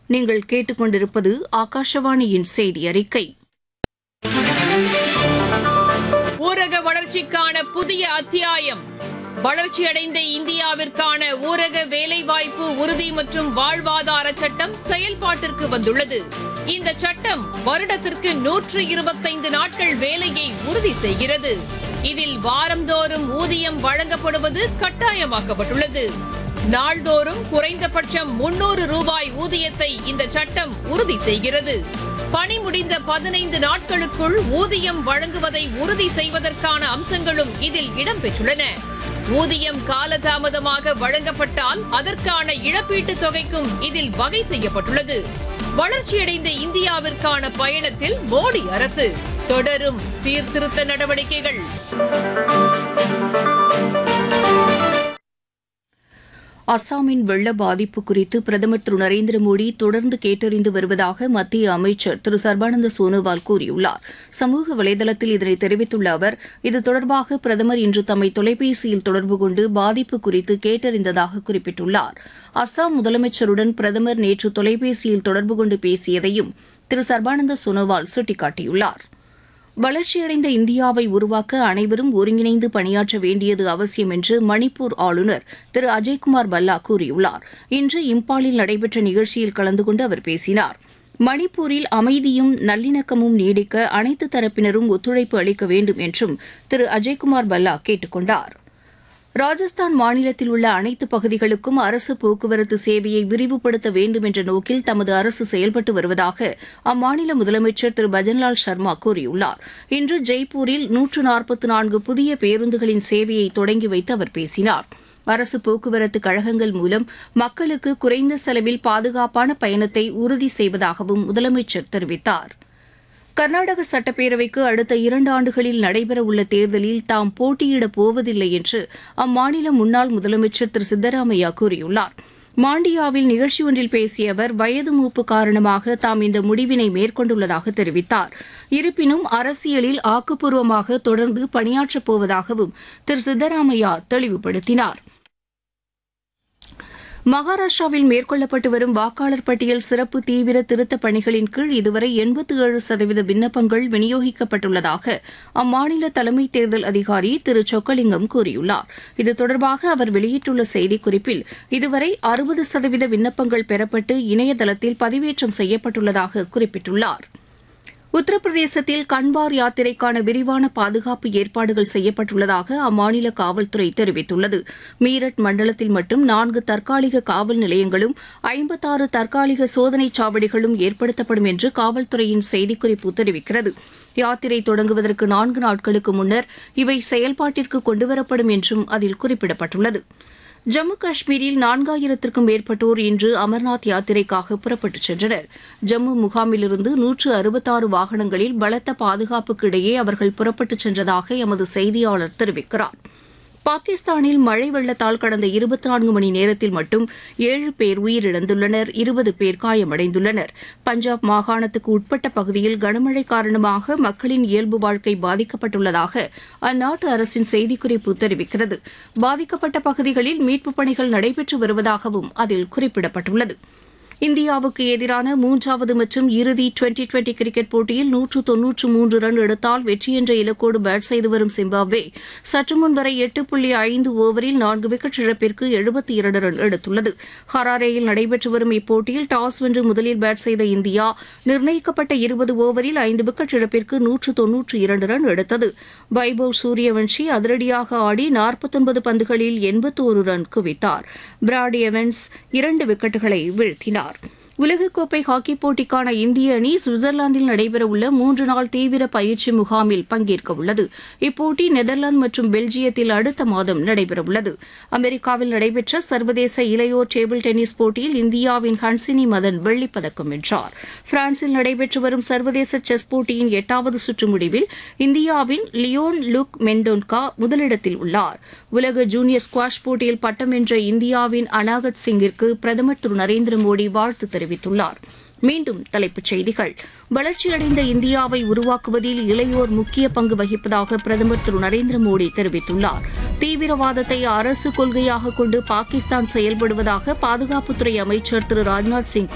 நீங்கள் கேட்டுக்கொண்டிருப்பது ஆகாஷவாணியின் செய்தி அறிக்கை ஊரக வளர்ச்சிக்கான புதிய அத்தியாயம் வளர்ச்சியடைந்த இந்தியாவிற்கான ஊரக வேலைவாய்ப்பு உறுதி மற்றும் வாழ்வாதார சட்டம் செயல்பாட்டிற்கு வந்துள்ளது இந்த சட்டம் வருடத்திற்கு நூற்று இருபத்தைந்து நாட்கள் வேலையை உறுதி செய்கிறது இதில் வாரந்தோறும் ஊதியம் வழங்கப்படுவது கட்டாயமாக்கப்பட்டுள்ளது நாள்தோறும் குறைந்தபட்சம் முன்னூறு ரூபாய் ஊதியத்தை இந்த சட்டம் உறுதி செய்கிறது பணி முடிந்த பதினைந்து நாட்களுக்குள் ஊதியம் வழங்குவதை உறுதி செய்வதற்கான அம்சங்களும் இதில் இடம்பெற்றுள்ளன ஊதியம் காலதாமதமாக வழங்கப்பட்டால் அதற்கான இழப்பீட்டுத் தொகைக்கும் இதில் வகை செய்யப்பட்டுள்ளது வளர்ச்சியடைந்த இந்தியாவிற்கான பயணத்தில் மோடி அரசு தொடரும் சீர்திருத்த நடவடிக்கைகள் அஸ்ஸாமின் வெள்ள பாதிப்பு குறித்து பிரதமர் திரு நரேந்திர மோடி தொடர்ந்து கேட்டறிந்து வருவதாக மத்திய அமைச்சர் திரு சர்பானந்த சோனோவால் கூறியுள்ளார் சமூக வலைதளத்தில் இதனை தெரிவித்துள்ள அவர் இது தொடர்பாக பிரதமர் இன்று தம்மை தொலைபேசியில் தொடர்பு கொண்டு பாதிப்பு குறித்து கேட்டறிந்ததாக குறிப்பிட்டுள்ளார் அஸ்ஸாம் முதலமைச்சருடன் பிரதமர் நேற்று தொலைபேசியில் தொடர்பு கொண்டு பேசியதையும் திரு சர்பானந்த சோனோவால் சுட்டிக்காட்டியுள்ளார் வளர்ச்சியடைந்த இந்தியாவை உருவாக்க அனைவரும் ஒருங்கிணைந்து பணியாற்ற வேண்டியது அவசியம் என்று மணிப்பூர் ஆளுநர் திரு அஜய்குமார் பல்லா கூறியுள்ளார் இன்று இம்பாலில் நடைபெற்ற நிகழ்ச்சியில் கலந்து கொண்டு அவர் பேசினார் மணிப்பூரில் அமைதியும் நல்லிணக்கமும் நீடிக்க அனைத்து தரப்பினரும் ஒத்துழைப்பு அளிக்க வேண்டும் என்றும் திரு அஜய்குமார் பல்லா கேட்டுக் கொண்டார் ராஜஸ்தான் மாநிலத்தில் உள்ள அனைத்து பகுதிகளுக்கும் அரசு போக்குவரத்து சேவையை விரிவுபடுத்த வேண்டும் என்ற நோக்கில் தமது அரசு செயல்பட்டு வருவதாக அம்மாநில முதலமைச்சர் திரு பஜன்லால் சர்மா கூறியுள்ளார் இன்று ஜெய்ப்பூரில் நூற்று நாற்பத்தி நான்கு புதிய பேருந்துகளின் சேவையை தொடங்கி வைத்து அவர் பேசினார் அரசு போக்குவரத்து கழகங்கள் மூலம் மக்களுக்கு குறைந்த செலவில் பாதுகாப்பான பயணத்தை உறுதி செய்வதாகவும் முதலமைச்சர் தெரிவித்தார் கர்நாடக சட்டப்பேரவைக்கு அடுத்த இரண்டு ஆண்டுகளில் நடைபெறவுள்ள தேர்தலில் தாம் போட்டியிடப் போவதில்லை என்று அம்மாநில முன்னாள் முதலமைச்சர் திரு சித்தராமையா கூறியுள்ளார் மாண்டியாவில் நிகழ்ச்சி ஒன்றில் பேசிய அவர் வயது மூப்பு காரணமாக தாம் இந்த முடிவினை மேற்கொண்டுள்ளதாக தெரிவித்தார் இருப்பினும் அரசியலில் ஆக்கப்பூர்வமாக தொடர்ந்து பணியாற்றப் போவதாகவும் திரு சித்தராமையா தெளிவுபடுத்தினார் மகாராஷ்டிராவில் மேற்கொள்ளப்பட்டு வரும் வாக்காளர் பட்டியல் சிறப்பு தீவிர திருத்தப் பணிகளின் கீழ் இதுவரை எண்பத்தி ஏழு சதவீத விண்ணப்பங்கள் விநியோகிக்கப்பட்டுள்ளதாக அம்மாநில தலைமை தேர்தல் அதிகாரி திரு சொக்கலிங்கம் கூறியுள்ளார் இது தொடர்பாக அவர் வெளியிட்டுள்ள செய்திக்குறிப்பில் இதுவரை அறுபது சதவீத விண்ணப்பங்கள் பெறப்பட்டு இணையதளத்தில் பதிவேற்றம் செய்யப்பட்டுள்ளதாக குறிப்பிட்டுள்ளார் உத்தரப்பிரதேசத்தில் கண்பார் யாத்திரைக்கான விரிவான பாதுகாப்பு ஏற்பாடுகள் செய்யப்பட்டுள்ளதாக அம்மாநில காவல்துறை தெரிவித்துள்ளது மீரட் மண்டலத்தில் மட்டும் நான்கு தற்காலிக காவல் நிலையங்களும் ஐம்பத்தாறு தற்காலிக சோதனைச் சாவடிகளும் ஏற்படுத்தப்படும் என்று காவல்துறையின் செய்திக்குறிப்பு தெரிவிக்கிறது யாத்திரை தொடங்குவதற்கு நான்கு நாட்களுக்கு முன்னர் இவை செயல்பாட்டிற்கு கொண்டுவரப்படும் என்றும் அதில் குறிப்பிடப்பட்டுள்ளது ஜம்மு காஷ்மீரில் நான்காயிரத்திற்கும் மேற்பட்டோர் இன்று அமர்நாத் யாத்திரைக்காக புறப்பட்டுச் சென்றனர் ஜம்மு முகாமிலிருந்து நூற்று அறுபத்தாறு வாகனங்களில் பலத்த பாதுகாப்புக்கு இடையே அவர்கள் புறப்பட்டுச் சென்றதாக எமது செய்தியாளர் தெரிவிக்கிறார் பாகிஸ்தானில் மழை வெள்ளத்தால் கடந்த இருபத்தி நான்கு மணி நேரத்தில் மட்டும் ஏழு பேர் உயிரிழந்துள்ளனர் இருபது பேர் காயமடைந்துள்ளனர் பஞ்சாப் மாகாணத்துக்கு உட்பட்ட பகுதியில் கனமழை காரணமாக மக்களின் இயல்பு வாழ்க்கை பாதிக்கப்பட்டுள்ளதாக அந்நாட்டு அரசின் செய்திக்குறிப்பு தெரிவிக்கிறது பாதிக்கப்பட்ட பகுதிகளில் மீட்புப் பணிகள் நடைபெற்று வருவதாகவும் அதில் குறிப்பிடப்பட்டுள்ளது இந்தியாவுக்கு எதிரான மூன்றாவது மற்றும் இறுதி டுவெண்டி டுவெண்டி கிரிக்கெட் போட்டியில் நூற்று தொன்னூற்று மூன்று ரன் எடுத்தால் வெற்றி என்ற இலக்கோடு பேட் செய்து வரும் சிம்பாப்வே சற்று முன் வரை எட்டு புள்ளி ஐந்து ஓவரில் நான்கு விக்கெட் இழப்பிற்கு எழுபத்தி இரண்டு ரன் எடுத்துள்ளது ஹராரேயில் நடைபெற்று வரும் இப்போட்டியில் டாஸ் வென்று முதலில் பேட் செய்த இந்தியா நிர்ணயிக்கப்பட்ட இருபது ஓவரில் ஐந்து விக்கெட் இழப்பிற்கு நூற்று தொன்னூற்று இரண்டு ரன் எடுத்தது வைபவ் சூரியவன்ஷி அதிரடியாக ஆடி நாற்பத்தொன்பது பந்துகளில் எண்பத்தோரு ரன் குவித்தார் பிராட் எவன்ஸ் இரண்டு விக்கெட்டுகளை வீழ்த்தினார் உலகக்கோப்பை ஹாக்கிப் போட்டிக்கான இந்திய அணி சுவிட்சர்லாந்தில் நடைபெறவுள்ள மூன்று நாள் தீவிர பயிற்சி முகாமில் பங்கேற்க உள்ளது இப்போட்டி நெதர்லாந்து மற்றும் பெல்ஜியத்தில் அடுத்த மாதம் நடைபெறவுள்ளது அமெரிக்காவில் நடைபெற்ற சர்வதேச இளையோர் டேபிள் டென்னிஸ் போட்டியில் இந்தியாவின் ஹன்சினி மதன் வெள்ளிப்பதக்கம் வென்றார் பிரான்சில் நடைபெற்று வரும் சர்வதேச செஸ் போட்டியின் எட்டாவது சுற்று முடிவில் இந்தியாவின் லியோன் லுக் மெண்டோன்கா முதலிடத்தில் உள்ளார் உலக ஜூனியர் ஸ்குவாஷ் போட்டியில் பட்டம் வென்ற இந்தியாவின் அனாகத் சிங்கிற்கு பிரதமர் திரு நரேந்திர மோடி வாழ்த்து தெரிவித்துள்ளார் மீண்டும் தலைப்புச் செய்திகள் வளர்ச்சியடைந்த இந்தியாவை உருவாக்குவதில் இளையோர் முக்கிய பங்கு வகிப்பதாக பிரதமர் திரு நரேந்திர மோடி தெரிவித்துள்ளார் தீவிரவாதத்தை அரசு கொள்கையாக கொண்டு பாகிஸ்தான் செயல்படுவதாக பாதுகாப்புத்துறை அமைச்சர் திரு ராஜ்நாத் சிங்